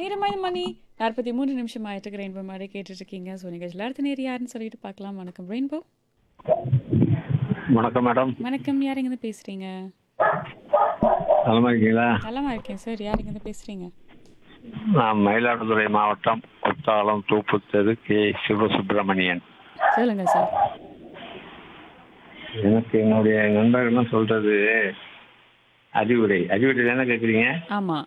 நேரமான மணி நாற்பத்தி மூன்று நிமிஷம் ஆயிட்டு ரெயின்போ மாதிரி கேட்டுட்டு இருக்கீங்க ஸோ நிகழ்ச்சியில் அடுத்த நேரம் யாருன்னு சொல்லிட்டு பார்க்கலாம் வணக்கம் ரெயின்போ வணக்கம் மேடம் வணக்கம் யார் இருந்து பேசுறீங்க நலமா இருக்கீங்களா நலமா இருக்கேன் சார் யார் இருந்து பேசுறீங்க நான் மயிலாடுதுறை மாவட்டம் குத்தாலம் தூப்புத்தெரு கே சிவசுப்பிரமணியன் சொல்லுங்க சார் எனக்கு என்னுடைய நண்பர்கள்லாம் சொல்றது அறிவுரை அறிவுரை தானே கேட்குறீங்க ஆமா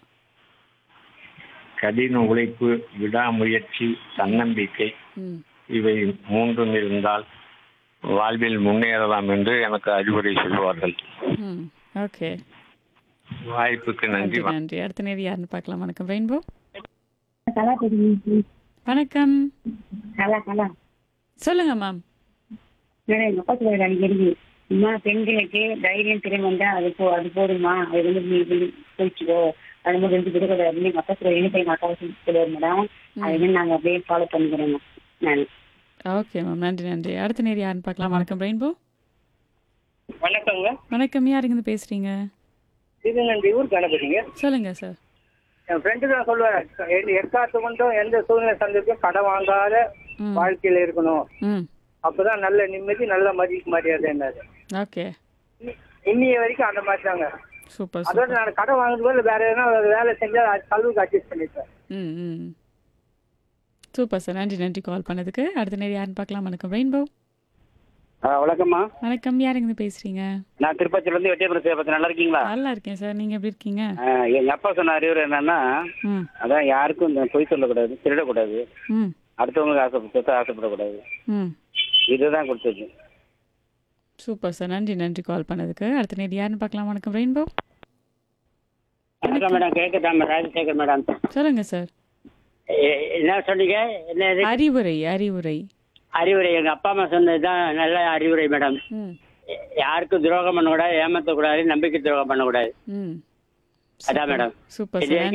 கடின உழைப்பு விடாமுயற்சி தன்னம்பிக்கை ம் இவை மூன்றும் இருந்தால் வாழ்வில் முன்னேறலாம் என்று எனக்கு அறிவுரை சொல்வார்கள் ம் ஓகே வாய்ப்புக்கு நன்றி நன்றி நன்றி அடுத்த நேரம் யாருன்னு பார்க்கலாம் வணக்கம் ரெயின்போ கலா தெரியும் வணக்கம் கலா கலா சொல்லுங்க மேம் மேடம் எங்க அப்பா சொல்லுவாரு அடிக்கடி அம்மா பெண்களுக்கு தைரியம் திறன் வந்தா அது போ அது போதுமா அது வந்து நீ நீ போயிச்சுக்கோ அது மாதிரி வந்து விடக்கூடாதுன்னு எங்க அப்பா சொல்லுவாரு எனக்கு எங்க அக்கா சொல்லுவாரு மேடம் அது வந்து நாங்க அப்படியே ஃபாலோ பண்ணிக்கிறோங்க நான் ஓகே மேம் நன்றி நன்றி அடுத்த நேரம் யாருன்னு பார்க்கலாம் வணக்கம் ரெயின்போ வணக்கங்க வணக்கம் யார் இருந்து பேசுறீங்க இது நன்றி ஊர் கணபதிங்க சொல்லுங்க சார் என் ஃப்ரெண்டு தான் சொல்லுவார் எக்காத்து கொண்டும் எந்த சூழ்நிலை சந்திக்கும் கடன் வாங்காத ம் வாழ்க்கையில இருக்கணும் ம் அப்பதான் நல்ல நிம்மதி நல்ல மதிப்பு மரியாதை என்னது ஓகே இன்னைய வரைக்கும் அந்த மாதிரி தாங்க சூப்பர் அதோட சூப்பர் நான் கடன் வாங்குறது போல வேற எதனா ஒரு வேலை செஞ்சா அது செலவுக்கு அட்ஜஸ்ட் பண்ணிப்பேன் ம் ம் சூப்பர் சார் நன்றி நன்றி கால் பண்ணதுக்கு அடுத்த நேரம் யாருன்னு பார்க்கலாம் வணக்கம் ரெயின்போ வணக்கம்மா வணக்கம் யார் இருந்து பேசுறீங்க நான் திருப்பதியில இருந்து வெட்டியபுரம் சேபத்து நல்லா இருக்கீங்களா நல்லா இருக்கேன் சார் நீங்க எப்படி இருக்கீங்க எங்க அப்பா சொன்ன அறிவுரை என்னன்னா ம் அதான் யாருக்கும் இந்த பொய் சொல்லக்கூடாது திருடக்கூடாது ம் அடுத்தவங்களுக்கு ஆசை ஆசைப்படக்கூடாது ம் இதுதான் கொடுத்தது சூப்பர் சார் நன்றி நன்றி கால் பண்ணதுக்கு அடுத்த நேரம் யாருன்னு பார்க்கலாம் வணக்கம் ரெயின்போ வணக்கம் மேடம் கேட்குதா ராஜசேகர் மேடம் சொல்லுங்க சார் என்ன சொன்னீங்க என்ன இது அறிவுரை அறிவுரை அறிவுரை எங்க அப்பா அம்மா சொன்னதுதான் நல்ல அறிவுரை மேடம் ம் யாருக்கும் துரோகம் பண்ணக்கூடாது ஏமாத்தக்கூடாது நம்பிக்கை துரோகம் பண்ணக்கூடாது ம் அதான் மேடம் சூப்பர் இது சார்